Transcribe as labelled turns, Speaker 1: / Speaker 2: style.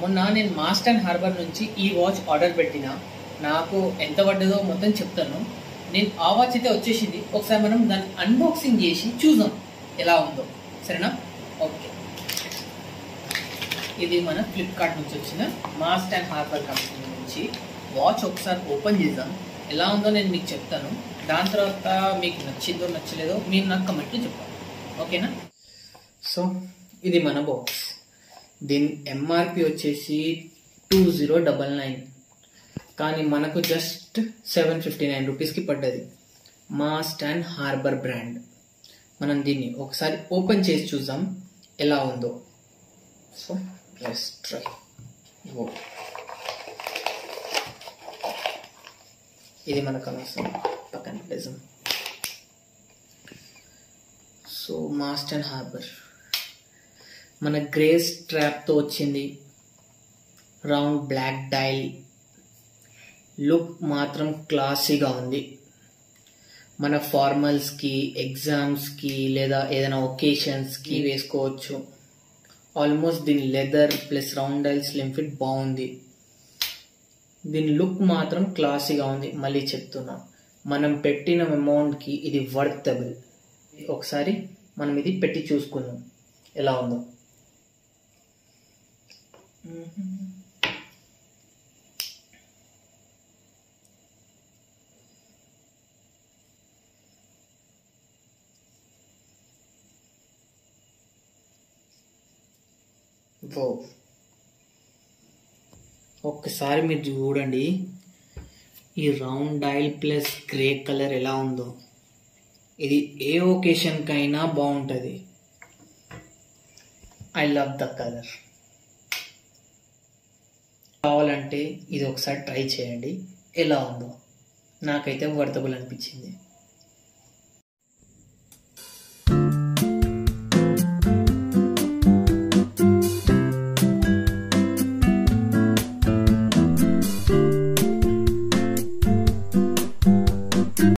Speaker 1: మొన్న నేను mast and harbour నుంచి ఈ వాచ్ ఆర్డర్ పెట్టిన నాకు ఎంత పడ్డదో మొత్తం చెప్తాను నేను ఆ వాచ్ అయితే వచ్చేసింది ఒకసారి మనం దాన్ని అన్బాక్సింగ్ చేసి చూద్దాం ఎలా ఉందో సరేనా ఓకే ఇది మన ఫ్లిప్కార్ట్ నుంచి వచ్చిన మాస్ట్ అండ్ హార్బర్ కంపెనీ నుంచి వాచ్ ఒకసారి ఓపెన్ చేద్దాం ఎలా ఉందో నేను మీకు చెప్తాను దాని తర్వాత మీకు నచ్చిందో నచ్చలేదో మీరు నాకు కమెంట్లో చెప్పాలి ఓకేనా సో ఇది మన బాక్స్ దీని ఎంఆర్పి వచ్చేసి టూ జీరో డబల్ నైన్ కానీ మనకు జస్ట్ సెవెన్ ఫిఫ్టీ నైన్ రూపీస్కి పడ్డది మాస్ట్ అండ్ హార్బర్ బ్రాండ్ మనం దీన్ని ఒకసారి ఓపెన్ చేసి చూద్దాం ఎలా ఉందో సో లెట్స్ ట్రై ఓ ఇది మనకు అనవసరం పక్కన ప్లేజం సో మాస్ట్ అండ్ హార్బర్ మన గ్రే స్ట్రాప్తో వచ్చింది రౌండ్ బ్లాక్ డైల్ లుక్ మాత్రం క్లాసీగా ఉంది మన ఫార్మల్స్కి ఎగ్జామ్స్కి లేదా ఏదైనా ఒకేషన్స్కి వేసుకోవచ్చు ఆల్మోస్ట్ దీని leather plus round dial slim fit బాగుంది దీని లుక్ మాత్రం క్లాసీగా ఉంది మళ్ళీ చెప్తున్నా మనం పెట్టిన అమౌంట్కి ఇది వర్తబుల్ ఒకసారి మనం ఇది పెట్టి చూసుకుందాం ఎలా ఉందో ఓ ఒక్కసారి మీరు చూడండి ఈ round dial plus grey colour ఎలా ఉందో ఇది ఏ ఒకేషన్కైనా బాగుంటుంది ఐ లవ్ ద కలర్ కావాలంటే ఇది ఒకసారి ట్రై చేయండి ఎలా ఉందో నాకైతే వర్తబుల్ అనిపించింది